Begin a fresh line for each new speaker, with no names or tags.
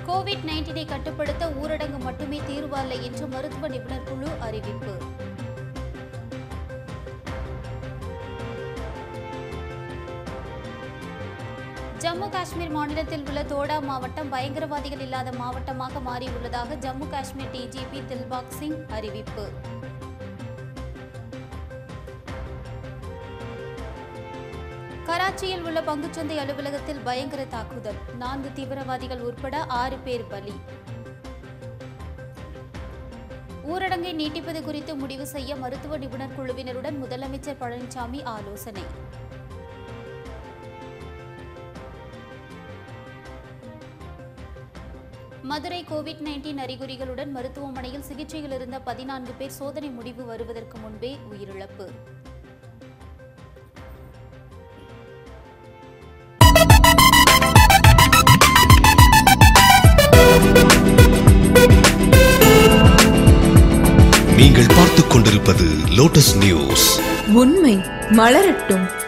Covid நைன்டீனை கட்டுப்படுத்த ஊரடங்கு மட்டுமே தீர்வு அல்ல என்று மருத்துவ நிபுணர் குழு அறிவிப்பு ஜம்மு காஷ்மீர் மாநிலத்தில் உள்ள தோடா மாவட்டம் பயங்கரவாதிகள் இல்லாத மாவட்டமாக மாறியுள்ளதாக ஜம்மு காஷ்மீர் டிஜிபி தில்பாக் சிங் அறிவிப்பு கராச்சியில் உள்ள பங்குச்சந்தை அலுவலகத்தில் பயங்கர தாக்குதல் நான்கு தீவிரவாதிகள் உட்பட ஆறு பேர் பலி ஊரடங்கை நீட்டிப்பது குறித்து முடிவு செய்ய மருத்துவ நிபுணர் குழுவினருடன் முதலமைச்சர் பழனிசாமி ஆலோசனை மதுரை கோவிட் நைன்டீன் அறிகுறிகளுடன் மருத்துவமனையில் சிகிச்சையில் இருந்த பதினான்கு பேர் சோதனை முடிவு வருவதற்கு முன்பே உயிரிழப்பு
நீங்கள் பார்த்துக் கொண்டிருப்பது லோட்டஸ் நியூஸ்
உண்மை மலரட்டும்